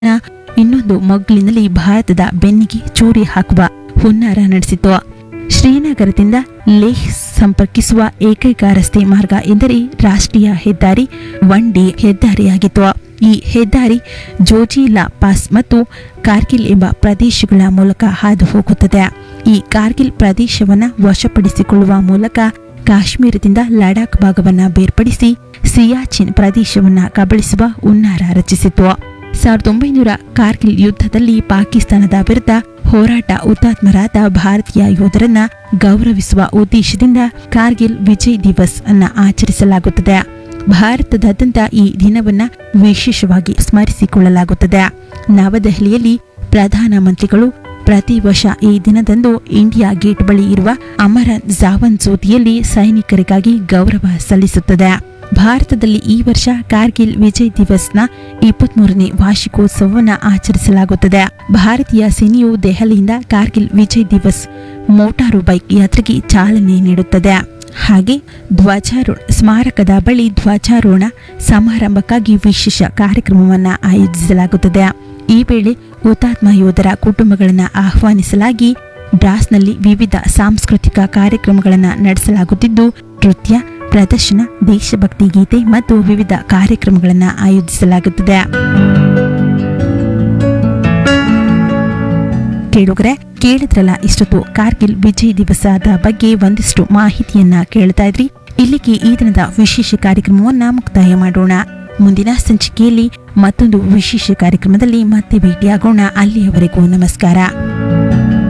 ಇನ್ನೊಂದು ಮಗ್ಲಿನಲ್ಲಿ ಭಾರತದ ಬೆನ್ನಿಗೆ ಚೂರಿ ಹಾಕುವ ಹುನ್ನಾರ ನಡೆಸಿತು ಶ್ರೀನಗರದಿಂದ ಲೇಹ್ ಸಂಪರ್ಕಿಸುವ ಏಕೈಕ ರಸ್ತೆ ಮಾರ್ಗ ಎಂದರೆ ರಾಷ್ಟ್ರೀಯ ಹೆದ್ದಾರಿ ಒನ್ ಡಿ ಹೆದ್ದಾರಿಯಾಗಿತ್ತು ಈ ಹೆದ್ದಾರಿ ಜೋಜಿಲಾ ಪಾಸ್ ಮತ್ತು ಕಾರ್ಗಿಲ್ ಎಂಬ ಪ್ರದೇಶಗಳ ಮೂಲಕ ಹಾದು ಹೋಗುತ್ತದೆ ಈ ಕಾರ್ಗಿಲ್ ಪ್ರದೇಶವನ್ನ ವಶಪಡಿಸಿಕೊಳ್ಳುವ ಮೂಲಕ ಕಾಶ್ಮೀರದಿಂದ ಲಡಾಖ್ ಭಾಗವನ್ನ ಬೇರ್ಪಡಿಸಿ ಸಿಯಾಚಿನ್ ಪ್ರದೇಶವನ್ನ ಕಬಳಿಸುವ ಹುನ್ನಾರ ರಚಿಸಿತು ಸಾವಿರದ ಒಂಬೈನೂರ ಕಾರ್ಗಿಲ್ ಯುದ್ಧದಲ್ಲಿ ಪಾಕಿಸ್ತಾನದ ವಿರುದ್ಧ ಹೋರಾಟ ಹುತಾತ್ಮರಾದ ಭಾರತೀಯ ಯೋಧರನ್ನ ಗೌರವಿಸುವ ಉದ್ದೇಶದಿಂದ ಕಾರ್ಗಿಲ್ ವಿಜಯ್ ದಿವಸ್ ಅನ್ನ ಆಚರಿಸಲಾಗುತ್ತದೆ ಭಾರತದಾದ್ಯಂತ ಈ ದಿನವನ್ನ ವಿಶೇಷವಾಗಿ ಸ್ಮರಿಸಿಕೊಳ್ಳಲಾಗುತ್ತದೆ ನವದೆಹಲಿಯಲ್ಲಿ ಪ್ರಧಾನಮಂತ್ರಿಗಳು ಪ್ರತಿ ವರ್ಷ ಈ ದಿನದಂದು ಇಂಡಿಯಾ ಗೇಟ್ ಬಳಿ ಇರುವ ಅಮರ ಜಾವನ್ ಜ್ಯೋತಿಯಲ್ಲಿ ಸೈನಿಕರಿಗಾಗಿ ಗೌರವ ಸಲ್ಲಿಸುತ್ತದೆ ಭಾರತದಲ್ಲಿ ಈ ವರ್ಷ ಕಾರ್ಗಿಲ್ ವಿಜಯ್ ದಿವಸ್ನ ಇಪ್ಪತ್ಮೂರನೇ ವಾರ್ಷಿಕೋತ್ಸವವನ್ನು ಆಚರಿಸಲಾಗುತ್ತದೆ ಭಾರತೀಯ ಸೇನೆಯು ದೆಹಲಿಯಿಂದ ಕಾರ್ಗಿಲ್ ವಿಜಯ್ ದಿವಸ್ ಮೋಟಾರು ಬೈಕ್ ಯಾತ್ರೆಗೆ ಚಾಲನೆ ನೀಡುತ್ತದೆ ಹಾಗೆ ಧ್ವಜಾರೋಹಣ ಸ್ಮಾರಕದ ಬಳಿ ಧ್ವಜಾರೋಹಣ ಸಮಾರಂಭಕ್ಕಾಗಿ ವಿಶೇಷ ಕಾರ್ಯಕ್ರಮವನ್ನು ಆಯೋಜಿಸಲಾಗುತ್ತದೆ ಈ ವೇಳೆ ಹುತಾತ್ಮ ಯೋಧರ ಕುಟುಂಬಗಳನ್ನು ಆಹ್ವಾನಿಸಲಾಗಿ ಡ್ರಾಸ್ನಲ್ಲಿ ವಿವಿಧ ಸಾಂಸ್ಕೃತಿಕ ಕಾರ್ಯಕ್ರಮಗಳನ್ನು ನಡೆಸಲಾಗುತ್ತಿದ್ದು ನೃತ್ಯ ಪ್ರದರ್ಶನ ದೇಶಭಕ್ತಿ ಗೀತೆ ಮತ್ತು ವಿವಿಧ ಕಾರ್ಯಕ್ರಮಗಳನ್ನು ಆಯೋಜಿಸಲಾಗುತ್ತದೆ ಕೇಳುಗರೆ ಕೇಳಿದ್ರಲ್ಲ ಇಷ್ಟೊತ್ತು ಕಾರ್ಗಿಲ್ ವಿಜಯ್ ದಿವಸದ ಬಗ್ಗೆ ಒಂದಿಷ್ಟು ಮಾಹಿತಿಯನ್ನ ಕೇಳ್ತಾ ಇದ್ರಿ ಇಲ್ಲಿಗೆ ಈ ದಿನದ ವಿಶೇಷ ಕಾರ್ಯಕ್ರಮವನ್ನ ಮುಕ್ತಾಯ ಮಾಡೋಣ ಮುಂದಿನ ಸಂಚಿಕೆಯಲ್ಲಿ ಮತ್ತೊಂದು ವಿಶೇಷ ಕಾರ್ಯಕ್ರಮದಲ್ಲಿ ಮತ್ತೆ ಭೇಟಿಯಾಗೋಣ ಅಲ್ಲಿಯವರೆಗೂ ನಮಸ್ಕಾರ